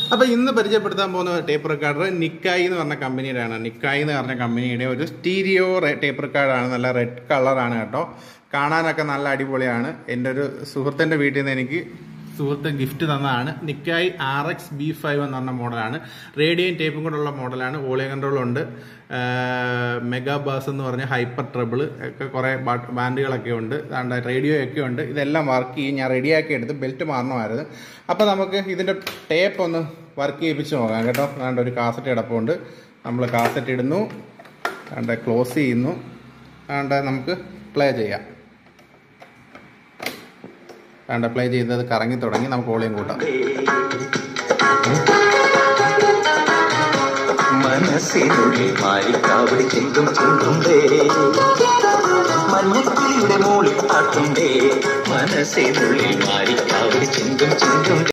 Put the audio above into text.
അപ്പോൾ ഇന്ന് പരിചയപ്പെടുത്താൻ പോകുന്ന ടേപ്പ് റെക്കോർഡർ നിക്കായി എന്ന് പറഞ്ഞ കമ്പനിയുടെയാണ് നിക്കായി എന്ന് പറഞ്ഞ കമ്പനിയുടെ ഒരു സ്റ്റീരിയോ ടേപ്പ് റെക്കോർഡാണ് നല്ല റെഡ് കളറാണ് കേട്ടോ കാണാനൊക്കെ നല്ല അടിപൊളിയാണ് എൻ്റെ ഒരു സുഹൃത്തിൻ്റെ വീട്ടിൽ നിന്ന് എനിക്ക് സുഹൃത്ത് ഗിഫ്റ്റ് തന്നതാണ് നിക്കായി ആർ എക്സ് ബി ഫൈവ് എന്ന് പറഞ്ഞ മോഡലാണ് റേഡിയം ടേപ്പും കൊണ്ടുള്ള മോഡലാണ് ഓളിയ കൺട്രോൾ ഉണ്ട് മെഗാ ബാസ് എന്ന് പറഞ്ഞ ഹൈപ്പർ ട്രബിൾ ഒക്കെ കുറേ ബാൻഡുകളൊക്കെ ഉണ്ട് അതുകൊണ്ട് റേഡിയോ ഒക്കെ ഉണ്ട് ഇതെല്ലാം വർക്ക് ചെയ്യും ഞാൻ റെഡിയാക്കി എടുത്ത് ബെൽറ്റ് മാറണമായിരുന്നു അപ്പോൾ നമുക്ക് ഇതിൻ്റെ ടേപ്പ് ഒന്ന് വർക്ക് ചെയ്യിപ്പിച്ച് നോക്കാം കേട്ടോ അതുകൊണ്ട് ഒരു കാസറ്റ് കിടപ്പുണ്ട് നമ്മൾ കാസറ്റ് ഇടുന്നു അതുകൊണ്ട് ക്ലോസ് ചെയ്യുന്നു അതുകൊണ്ട് നമുക്ക് പ്ലേ ചെയ്യാം വേണ്ട പ്ലേ ചെയ്തത് കറങ്ങി തുടങ്ങി നമുക്ക് വോളിയം കൂട്ടാം മനസ്സിനുള്ളിൽ മാലിക്കാവടി ചെങ്കും ചെങ്കുണ്ടേ മഞ്ഞക്കിളിയുടെ മോളിൽ പാട്ടുണ്ടേ മനസ്സിനുള്ളിൽ മാലിക്കാവടി ചെങ്കും ചെങ്കുണ്ടേ